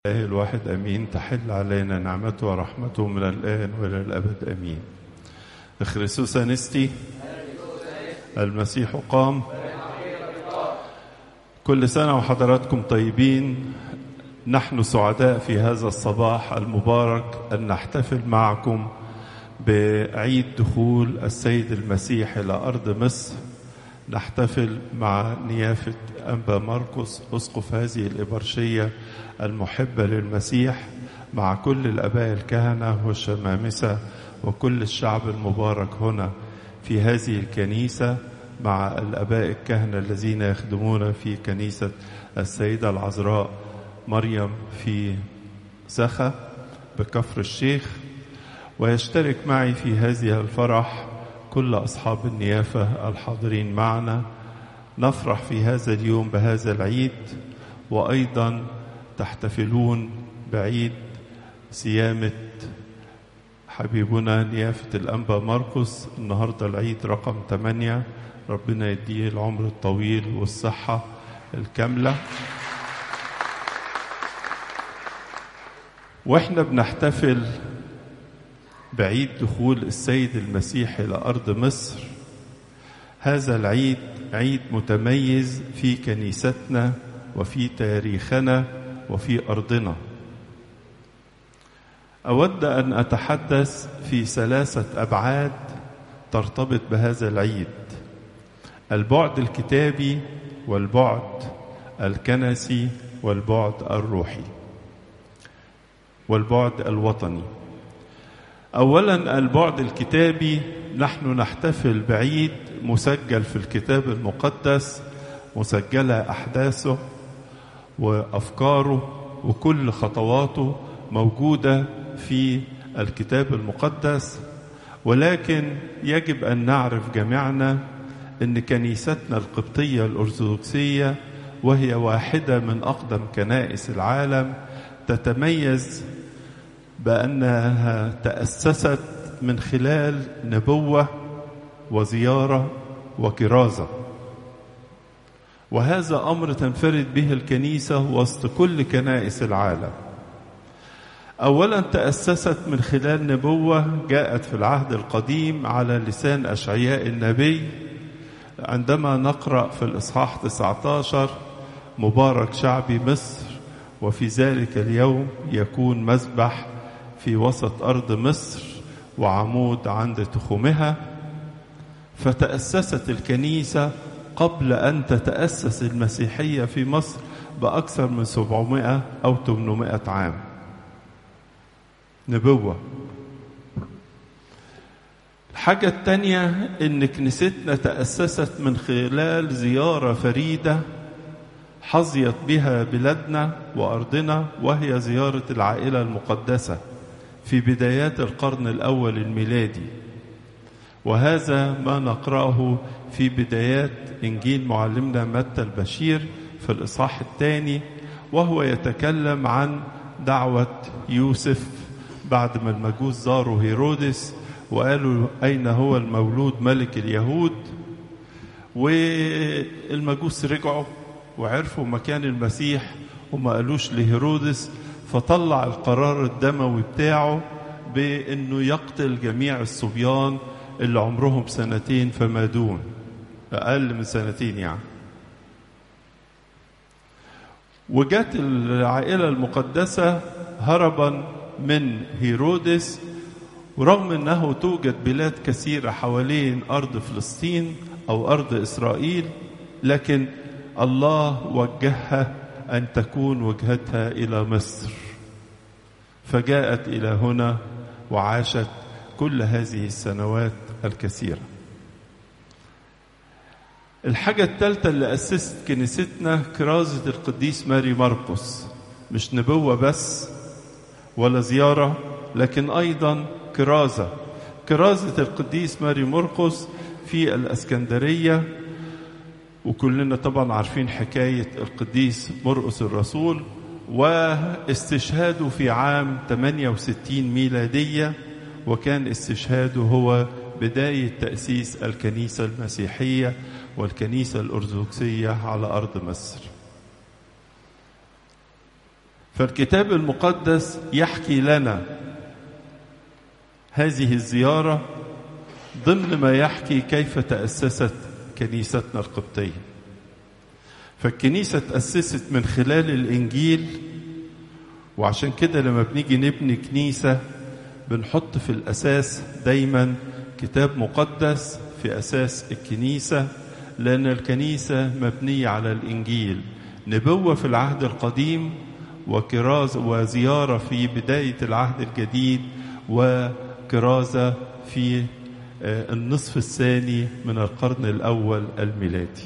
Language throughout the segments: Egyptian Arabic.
الله الواحد أمين تحل علينا نعمته ورحمته من الآن وإلى الأبد أمين خريسوس أنستي المسيح قام كل سنة وحضراتكم طيبين نحن سعداء في هذا الصباح المبارك أن نحتفل معكم بعيد دخول السيد المسيح إلى أرض مصر نحتفل مع نيافة أنبا مرقس أسقف هذه الإبرشية المحبة للمسيح مع كل الأباء الكهنة والشمامسة وكل الشعب المبارك هنا في هذه الكنيسة مع الأباء الكهنة الذين يخدمون في كنيسة السيدة العذراء مريم في سخا بكفر الشيخ ويشترك معي في هذه الفرح كل أصحاب النيافة الحاضرين معنا نفرح في هذا اليوم بهذا العيد وأيضا تحتفلون بعيد صيامة حبيبنا نيافة الأنبا مرقس النهاردة العيد رقم 8 ربنا يديه العمر الطويل والصحة الكاملة واحنا بنحتفل بعيد دخول السيد المسيح إلى أرض مصر هذا العيد عيد متميز في كنيستنا وفي تاريخنا وفي أرضنا أود أن أتحدث في ثلاثة أبعاد ترتبط بهذا العيد البعد الكتابي والبعد الكنسي والبعد الروحي والبعد الوطني اولا البعد الكتابي نحن نحتفل بعيد مسجل في الكتاب المقدس مسجله احداثه وافكاره وكل خطواته موجوده في الكتاب المقدس ولكن يجب ان نعرف جميعنا ان كنيستنا القبطيه الارثوذكسيه وهي واحده من اقدم كنائس العالم تتميز بانها تاسست من خلال نبوه وزياره وكرازه وهذا امر تنفرد به الكنيسه وسط كل كنائس العالم اولا تاسست من خلال نبوه جاءت في العهد القديم على لسان اشعياء النبي عندما نقرا في الاصحاح 19 مبارك شعبي مصر وفي ذلك اليوم يكون مذبح في وسط أرض مصر وعمود عند تخومها فتأسست الكنيسة قبل أن تتأسس المسيحية في مصر بأكثر من 700 أو 800 عام نبوة الحاجة الثانية إن كنيستنا تأسست من خلال زيارة فريدة حظيت بها بلادنا وأرضنا وهي زيارة العائلة المقدسة في بدايات القرن الأول الميلادي وهذا ما نقرأه في بدايات إنجيل معلمنا متى البشير في الإصحاح الثاني وهو يتكلم عن دعوة يوسف بعد ما المجوس زاروا هيرودس وقالوا أين هو المولود ملك اليهود والمجوس رجعوا وعرفوا مكان المسيح وما قالوش لهيرودس فطلع القرار الدموي بتاعه بانه يقتل جميع الصبيان اللي عمرهم سنتين فما دون اقل من سنتين يعني وجت العائله المقدسه هربا من هيرودس ورغم انه توجد بلاد كثيره حوالين ارض فلسطين او ارض اسرائيل لكن الله وجهها أن تكون وجهتها إلى مصر فجاءت إلى هنا وعاشت كل هذه السنوات الكثيرة الحاجة الثالثة اللي أسست كنيستنا كرازة القديس ماري مرقس مش نبوة بس ولا زيارة لكن أيضا كرازة كرازة القديس ماري مرقس في الأسكندرية وكلنا طبعا عارفين حكاية القديس مرقس الرسول واستشهاده في عام 68 ميلادية وكان استشهاده هو بداية تأسيس الكنيسة المسيحية والكنيسة الأرثوذكسية على أرض مصر فالكتاب المقدس يحكي لنا هذه الزيارة ضمن ما يحكي كيف تأسست كنيستنا القبطية فالكنيسة تأسست من خلال الإنجيل وعشان كده لما بنيجي نبني كنيسة بنحط في الأساس دايما كتاب مقدس في أساس الكنيسة لأن الكنيسة مبنية على الإنجيل نبوة في العهد القديم وكراز وزيارة في بداية العهد الجديد وكرازة في النصف الثاني من القرن الأول الميلادي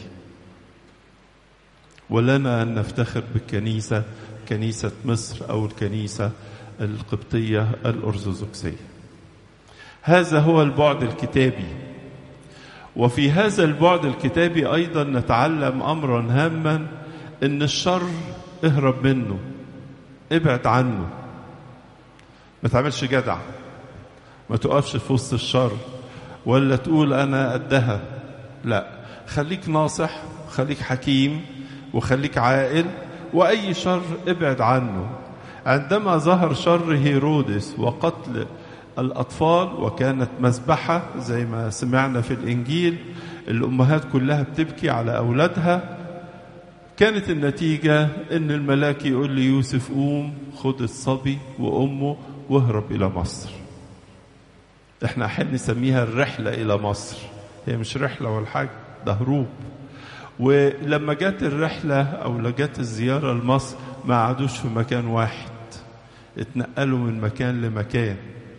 ولنا أن نفتخر بالكنيسة كنيسة مصر أو الكنيسة القبطية الأرثوذكسية هذا هو البعد الكتابي وفي هذا البعد الكتابي أيضا نتعلم أمرا هاما إن الشر اهرب منه ابعد عنه ما تعملش جدع ما تقفش في وسط الشر ولا تقول أنا قدها لا خليك ناصح خليك حكيم وخليك عاقل وأي شر ابعد عنه عندما ظهر شر هيرودس وقتل الأطفال وكانت مذبحة زي ما سمعنا في الإنجيل الأمهات كلها بتبكي على أولادها كانت النتيجة إن الملاك يقول ليوسف قوم خد الصبي وأمه واهرب إلى مصر احنا أحيانا نسميها الرحلة إلى مصر هي مش رحلة ولا حاجة ده هروب ولما جت الرحلة أو جت الزيارة لمصر ما قعدوش في مكان واحد اتنقلوا من مكان لمكان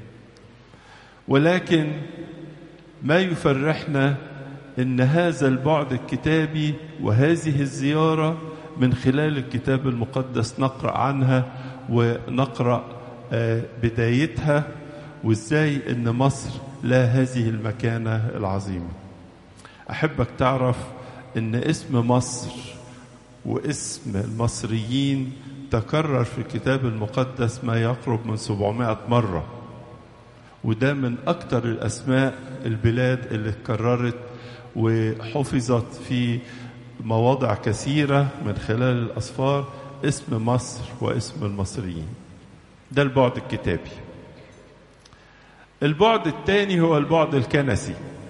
ولكن ما يفرحنا ان هذا البعد الكتابي وهذه الزياره من خلال الكتاب المقدس نقرا عنها ونقرا بدايتها وازاي ان مصر لها هذه المكانه العظيمه احبك تعرف ان اسم مصر واسم المصريين تكرر في الكتاب المقدس ما يقرب من 700 مره وده من أكتر الأسماء البلاد اللي اتكررت وحفظت في مواضع كثيرة من خلال الأسفار اسم مصر واسم المصريين ده البعد الكتابي البعد الثاني هو البعد الكنسي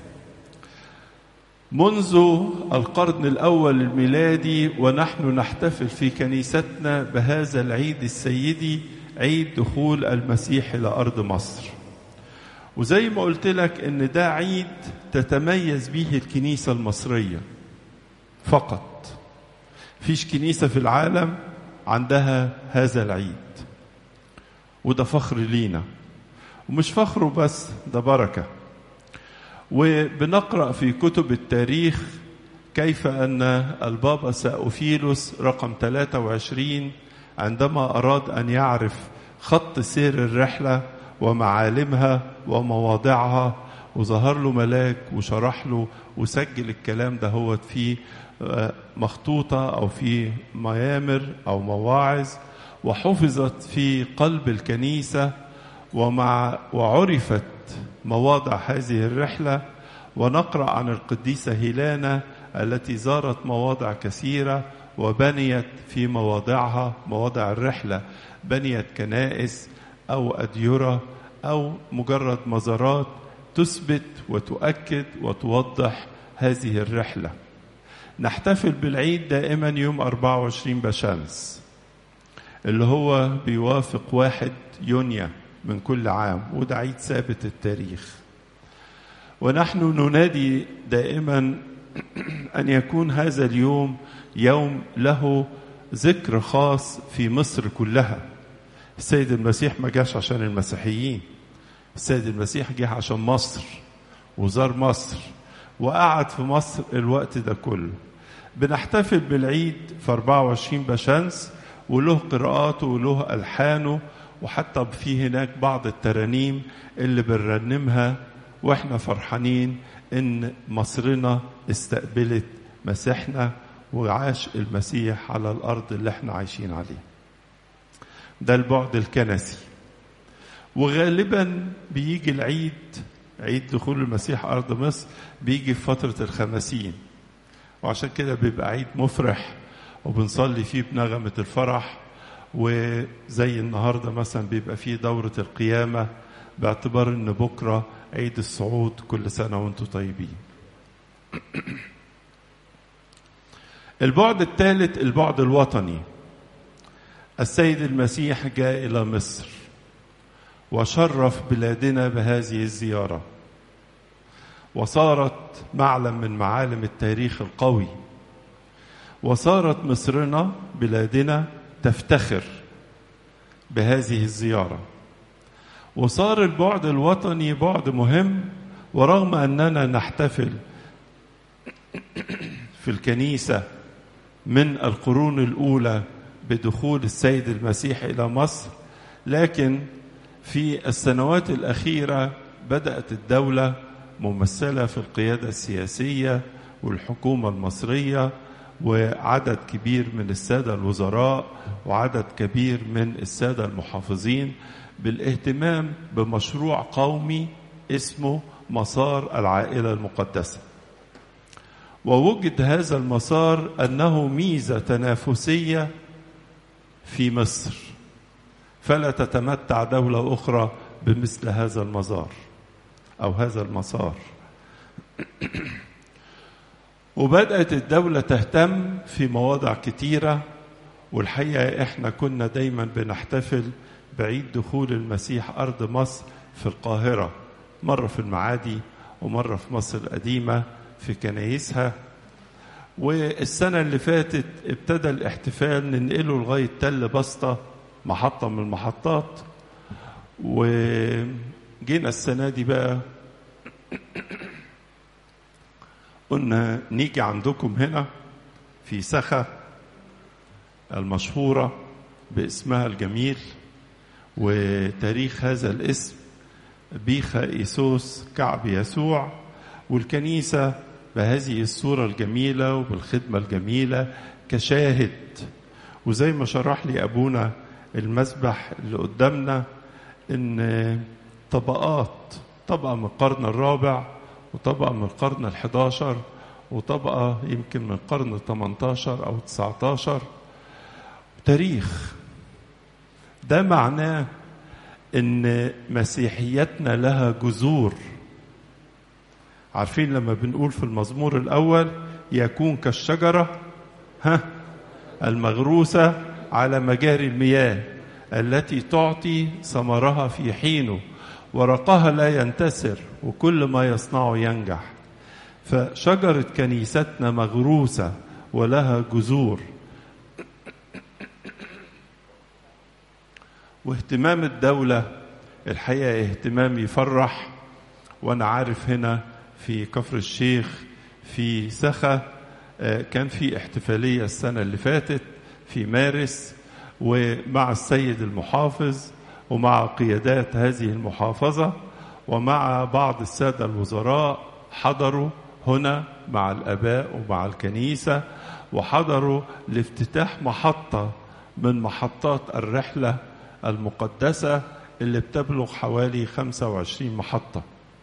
منذ القرن الأول الميلادي ونحن نحتفل في كنيستنا بهذا العيد السيدي عيد دخول المسيح إلى أرض مصر وزي ما قلت لك ان ده عيد تتميز به الكنيسة المصرية فقط فيش كنيسة في العالم عندها هذا العيد وده فخر لينا ومش فخر بس ده بركة وبنقرأ في كتب التاريخ كيف أن البابا سأوفيلوس رقم 23 عندما أراد أن يعرف خط سير الرحلة ومعالمها ومواضعها وظهر له ملاك وشرح له وسجل الكلام ده هو في مخطوطة أو في ميامر أو مواعظ وحفظت في قلب الكنيسة ومع وعرفت مواضع هذه الرحلة ونقرأ عن القديسة هيلانا التي زارت مواضع كثيرة وبنيت في مواضعها مواضع الرحلة بنيت كنائس أو أديرة أو مجرد مزارات تثبت وتؤكد وتوضح هذه الرحلة نحتفل بالعيد دائما يوم 24 بشمس اللي هو بيوافق واحد يونيو من كل عام وده عيد ثابت التاريخ ونحن ننادي دائما أن يكون هذا اليوم يوم له ذكر خاص في مصر كلها السيد المسيح ما جاش عشان المسيحيين السيد المسيح جه عشان مصر وزار مصر وقعد في مصر الوقت ده كله بنحتفل بالعيد في 24 بشمس وله قراءاته وله ألحانه وحتى في هناك بعض الترانيم اللي بنرنمها واحنا فرحانين ان مصرنا استقبلت مسيحنا وعاش المسيح على الارض اللي احنا عايشين عليه ده البعد الكنسي وغالبا بيجي العيد عيد دخول المسيح ارض مصر بيجي في فتره الخمسين وعشان كده بيبقى عيد مفرح وبنصلي فيه بنغمه الفرح وزي النهارده مثلا بيبقى فيه دورة القيامة باعتبار ان بكرة عيد الصعود كل سنة وانتم طيبين البعد الثالث البعد الوطني السيد المسيح جاء إلى مصر وشرف بلادنا بهذه الزيارة وصارت معلم من معالم التاريخ القوي وصارت مصرنا بلادنا تفتخر بهذه الزيارة وصار البعد الوطني بعد مهم ورغم أننا نحتفل في الكنيسة من القرون الأولى بدخول السيد المسيح إلى مصر لكن في السنوات الأخيرة بدأت الدولة ممثلة في القيادة السياسية والحكومة المصرية وعدد كبير من السادة الوزراء وعدد كبير من السادة المحافظين بالاهتمام بمشروع قومي اسمه مسار العائلة المقدسة ووجد هذا المسار أنه ميزة تنافسية في مصر فلا تتمتع دولة أخرى بمثل هذا المزار أو هذا المسار وبدأت الدولة تهتم في مواضع كتيرة والحقيقة إحنا كنا دايما بنحتفل بعيد دخول المسيح أرض مصر في القاهرة مرة في المعادي ومرة في مصر القديمة في كنايسها والسنة اللي فاتت ابتدى الاحتفال ننقله لغاية تل بسطة محطة من المحطات وجينا السنة دي بقى قلنا نيجي عندكم هنا في سخا المشهورة باسمها الجميل وتاريخ هذا الاسم بيخا إيسوس كعب يسوع والكنيسة بهذه الصورة الجميلة وبالخدمة الجميلة كشاهد وزي ما شرح لي أبونا المسبح اللي قدامنا إن طبقات طبقة من القرن الرابع وطبقة من القرن الحداشر وطبقة يمكن من القرن الثمنتاشر أو التسعتاشر تاريخ ده معناه ان مسيحيتنا لها جذور عارفين لما بنقول في المزمور الاول يكون كالشجره ها المغروسه على مجاري المياه التي تعطي ثمرها في حينه ورقها لا ينتسر وكل ما يصنعه ينجح فشجره كنيستنا مغروسه ولها جذور واهتمام الدولة الحقيقة اهتمام يفرح وأنا عارف هنا في كفر الشيخ في سخا كان في احتفالية السنة اللي فاتت في مارس ومع السيد المحافظ ومع قيادات هذه المحافظة ومع بعض السادة الوزراء حضروا هنا مع الآباء ومع الكنيسة وحضروا لافتتاح محطة من محطات الرحلة المقدسة اللي بتبلغ حوالي 25 محطة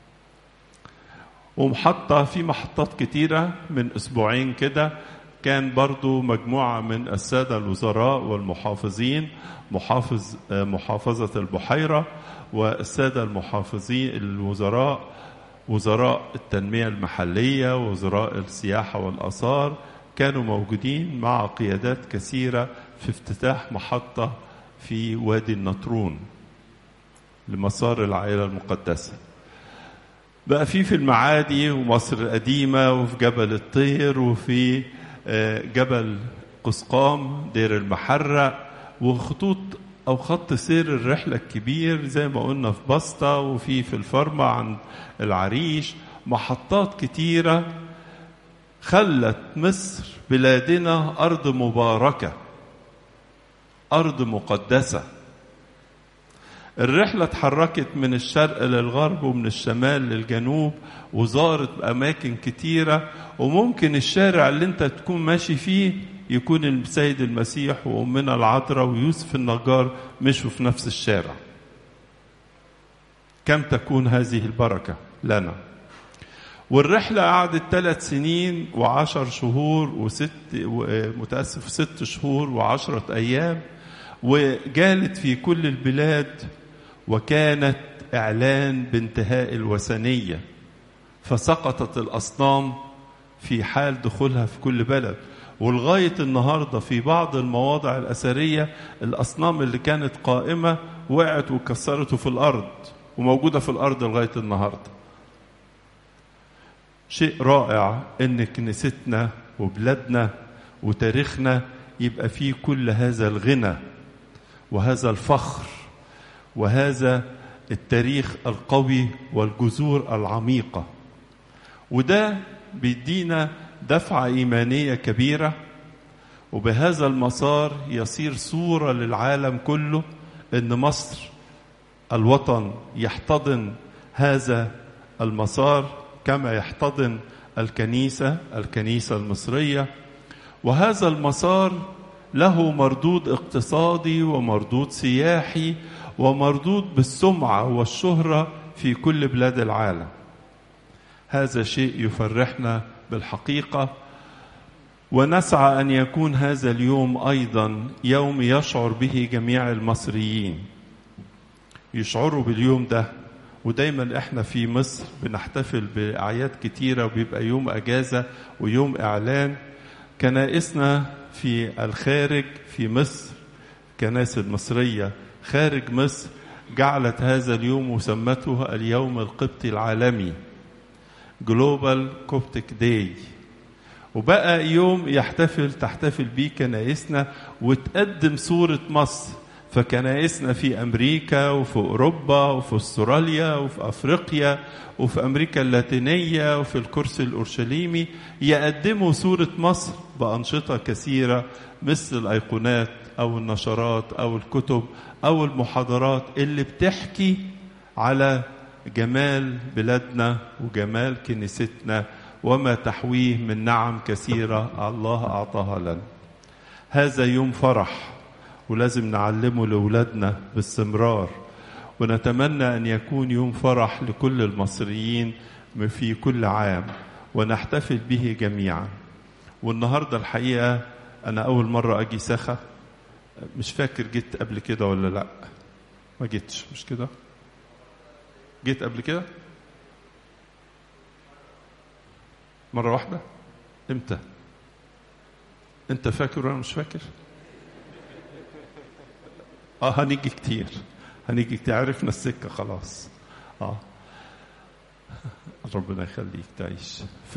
ومحطة في محطات كتيرة من أسبوعين كده كان برضو مجموعة من السادة الوزراء والمحافظين محافظ محافظة البحيرة والسادة المحافظين الوزراء وزراء التنمية المحلية ووزراء السياحة والآثار كانوا موجودين مع قيادات كثيرة في افتتاح محطة في وادي النطرون لمسار العائلة المقدسة بقى في في المعادي ومصر القديمة وفي جبل الطير وفي جبل قسقام دير المحرق وخطوط أو خط سير الرحلة الكبير زي ما قلنا في بسطة وفي في الفرمة عند العريش محطات كتيرة خلت مصر بلادنا أرض مباركة أرض مقدسة الرحلة اتحركت من الشرق للغرب ومن الشمال للجنوب وزارت أماكن كتيرة وممكن الشارع اللي انت تكون ماشي فيه يكون السيد المسيح وأمنا العذراء ويوسف النجار مشوا في نفس الشارع كم تكون هذه البركة لنا والرحلة قعدت ثلاث سنين وعشر شهور وست متأسف ست شهور وعشرة أيام وجالت في كل البلاد وكانت إعلان بانتهاء الوثنية فسقطت الأصنام في حال دخولها في كل بلد ولغاية النهاردة في بعض المواضع الأثرية الأصنام اللي كانت قائمة وقعت وكسرته في الأرض وموجودة في الأرض لغاية النهاردة شيء رائع إن كنيستنا وبلادنا وتاريخنا يبقى فيه كل هذا الغنى وهذا الفخر وهذا التاريخ القوي والجذور العميقة وده بيدينا دفعة إيمانية كبيرة وبهذا المسار يصير صورة للعالم كله إن مصر الوطن يحتضن هذا المسار كما يحتضن الكنيسة الكنيسة المصرية وهذا المسار له مردود اقتصادي ومردود سياحي ومردود بالسمعة والشهرة في كل بلاد العالم هذا شيء يفرحنا بالحقيقة ونسعى أن يكون هذا اليوم أيضا يوم يشعر به جميع المصريين يشعروا باليوم ده ودايما احنا في مصر بنحتفل بأعياد كتيرة وبيبقى يوم أجازة ويوم إعلان كنائسنا في الخارج في مصر كنائس المصرية خارج مصر جعلت هذا اليوم وسمته اليوم القبطي العالمي جلوبال كوبتيك داي وبقى يوم يحتفل تحتفل بيه كنائسنا وتقدم صورة مصر فكنائسنا في أمريكا وفي أوروبا وفي أستراليا وفي أفريقيا وفي أمريكا اللاتينية وفي الكرسي الأورشليمي يقدموا صورة مصر بأنشطة كثيرة مثل الأيقونات أو النشرات أو الكتب أو المحاضرات اللي بتحكي على جمال بلادنا وجمال كنيستنا وما تحويه من نعم كثيرة الله أعطاها لنا هذا يوم فرح ولازم نعلمه لأولادنا باستمرار ونتمنى أن يكون يوم فرح لكل المصريين في كل عام ونحتفل به جميعا والنهاردة الحقيقة أنا أول مرة أجي سخة مش فاكر جيت قبل كده ولا لا ما جيتش مش كده جيت قبل كده مرة واحدة امتى انت فاكر وانا مش فاكر اه هنيجي كتير هنيجي كتير عرفنا السكة خلاص اه ربنا يخليك تعيش ف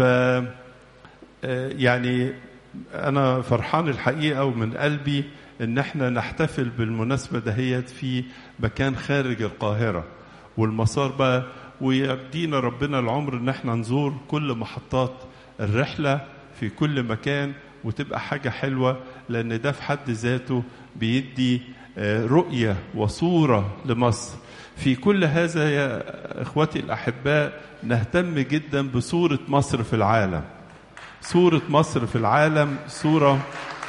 يعني انا فرحان الحقيقة ومن قلبي ان احنا نحتفل بالمناسبة دهيت في مكان خارج القاهرة والمسار بقى ويدينا ربنا العمر ان احنا نزور كل محطات الرحلة في كل مكان وتبقى حاجة حلوة لأن ده في حد ذاته بيدي رؤية وصورة لمصر في كل هذا يا إخوتي الأحباء نهتم جدا بصورة مصر في العالم صورة مصر في العالم صورة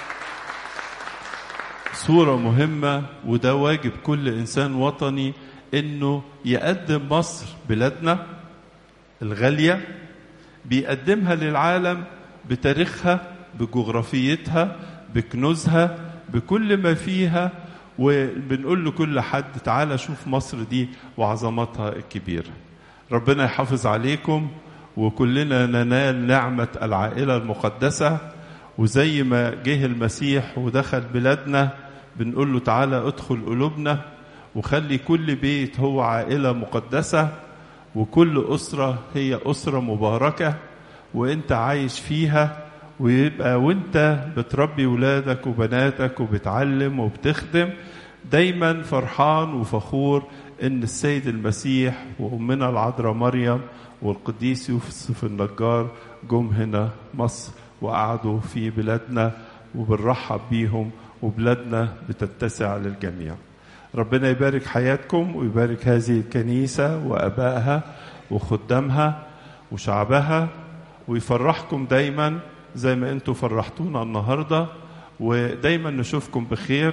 صورة مهمة وده واجب كل إنسان وطني إنه يقدم مصر بلادنا الغالية بيقدمها للعالم بتاريخها بجغرافيتها بكنوزها بكل ما فيها وبنقول لكل حد تعالى شوف مصر دي وعظمتها الكبيرة ربنا يحافظ عليكم وكلنا ننال نعمة العائلة المقدسة وزي ما جه المسيح ودخل بلادنا بنقول له تعالى ادخل قلوبنا وخلي كل بيت هو عائلة مقدسة وكل أسرة هي أسرة مباركة وانت عايش فيها ويبقى وانت بتربي ولادك وبناتك وبتعلم وبتخدم دايما فرحان وفخور ان السيد المسيح وامنا العذراء مريم والقديس يوسف النجار جم هنا مصر وقعدوا في بلادنا وبنرحب بيهم وبلادنا بتتسع للجميع ربنا يبارك حياتكم ويبارك هذه الكنيسة وأبائها وخدامها وشعبها ويفرحكم دايما زي ما انتم فرحتونا النهاردة ودايما نشوفكم بخير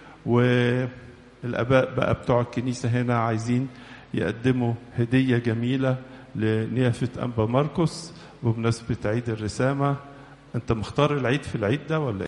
والآباء بقى بتوع الكنيسة هنا عايزين يقدموا هدية جميلة لنيافة أنبا ماركوس بمناسبة عيد الرسامة أنت مختار العيد في العيد ده ولا